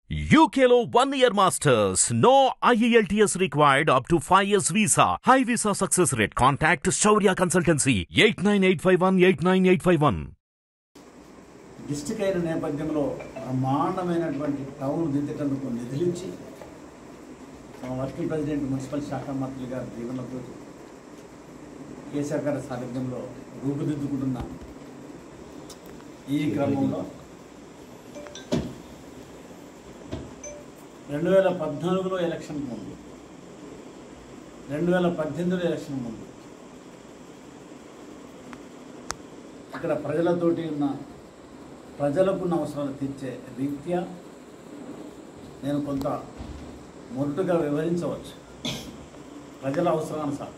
UKLO one year masters. No IELTS required up to 5 years visa. High visa success rate. Contact Shaurya Consultancy 89851 89851. District అయిన నేపథ్యంలో బ్రహ్మాండమైనటువంటి town దిద్దేటందుకు నిధులిచ్చి మా working president municipal శాఖ మంత్రి గారి దీవెనలతో కేసీఆర్ గారి సారథ్యంలో రూపుదిద్దుకుంటున్న ఈ క్రమంలో రెండు వేల పద్నాలుగులో ఎలక్షన్ ముందు రెండు వేల పద్దెనిమిదిలో ఎలక్షన్ ముందు ఇక్కడ ప్రజలతోటి ఉన్న ప్రజలకున్న అవసరాలు తీర్చే రీత్యా నేను కొంత మొదటగా వివరించవచ్చు ప్రజల అవసరానుసారం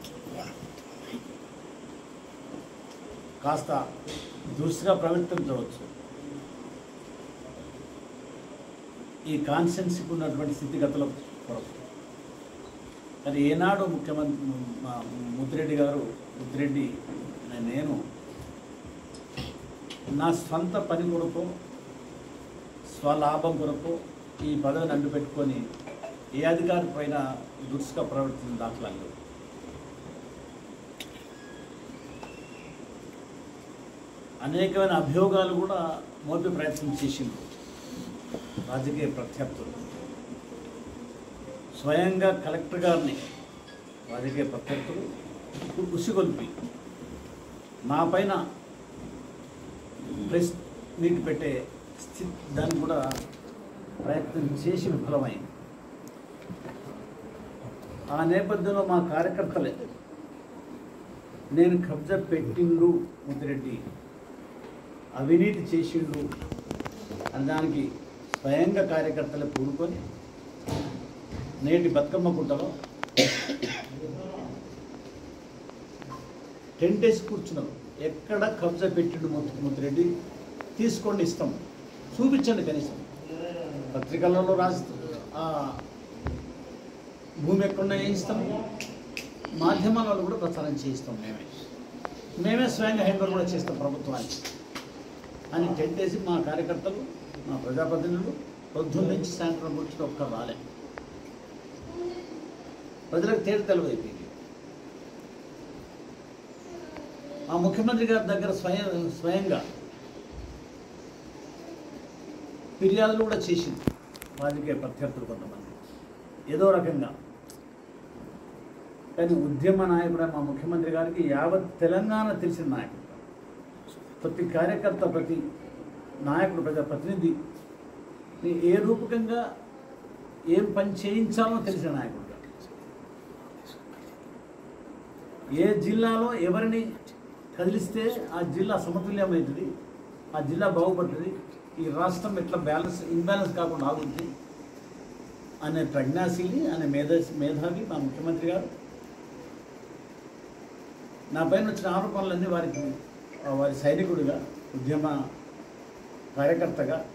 కాస్త దురుసుగా ప్రవర్తించవచ్చు ఈ కాన్స్టెన్సీకి ఉన్నటువంటి స్థితిగతుల కొరకు కానీ ఏనాడు ముఖ్యమంత్రి మా ముద్దిరెడ్డి గారు ముద్దిరెడ్డి అనే నేను నా స్వంత పని కొరకు స్వలాభం కొరకు ఈ పదవిని అంటు పెట్టుకొని ఏ అధికారి పైన దురుసుగా ప్రవర్తించిన దాఖలాలు లేవు. అనేకమైన అభియోగాలు కూడా మోపే ప్రయత్నం చేసిండ్రు రాజకీయ ప్రత్యర్థులు స్వయంగా కలెక్టర్ గారిని రాజకీయ ప్రత్యర్థులు ఉసిగొల్పి నా పైన ప్రెస్ మీట్ పెట్టే స్థితి దాన్ని కూడా ప్రయత్నం చేసి విఫలమైంది ఆ నేపథ్యంలో మా కార్యకర్తలే నేను కబ్జా పెట్టిండు ముద్దిరెడ్డి అవినీతి చేసిండు అని దానికి స్వయంగా కార్యకర్తలే పూనుకొని నేటి బతుకమ్మ గుట్టలో టెంట్ వేసి కూర్చున్నారు ఎక్కడ కబ్జా పెట్టిండు ముత్తు ముత్తిరెడ్డి తీసుకోండి ఇస్తాం చూపించండి కనీసం పత్రికలలో రాసి ఆ భూమి ఎక్కడ వేయిస్తాం మాధ్యమాలలో కూడా ప్రచారం చేయిస్తాం మేమే మేమే స్వయంగా హ్యాండ్ కూడా చేస్తాం ప్రభుత్వానికి అని టెంట్ వేసి మా కార్యకర్తలు మా ప్రజాప్రతినిధులు పొద్దున్న నుంచి సాయంత్రం కూర్చుని ఒక్క రాలే ప్రజలకు తేడు తెలివైపోయింది ఆ ముఖ్యమంత్రి గారి దగ్గర స్వయం స్వయంగా ఫిర్యాదులు కూడా చేసింది రాజకీయ ప్రత్యర్థులు కొంతమంది ఏదో రకంగా కానీ ఉద్యమ నాయకుడు మా ముఖ్యమంత్రి గారికి యావత్ తెలంగాణ తెలిసిన నాయకుడు ప్రతి కార్యకర్త ప్రతి నాయకుడు ప్రజా ప్రతినిధి ఏ రూపకంగా ఏం పని చేయించాలో తెలిసిన నాయకుడు ఏ జిల్లాలో ఎవరిని కదిలిస్తే ఆ జిల్లా సమతుల్యమవుతుంది ఆ జిల్లా బాగుపడుతుంది ఈ రాష్ట్రం ఎట్లా బ్యాలెన్స్ ఇన్బ్యాలెన్స్ కాకుండా ఆగుతుంది అనే ప్రజ్ఞాశీలి అనే మేధా మేధావి మా ముఖ్యమంత్రి గారు నా పైన వచ్చిన ఆరోపణలన్నీ వారికి ఆ వారి సైనికుడిగా ఉద్యమ కార్యకర్తగా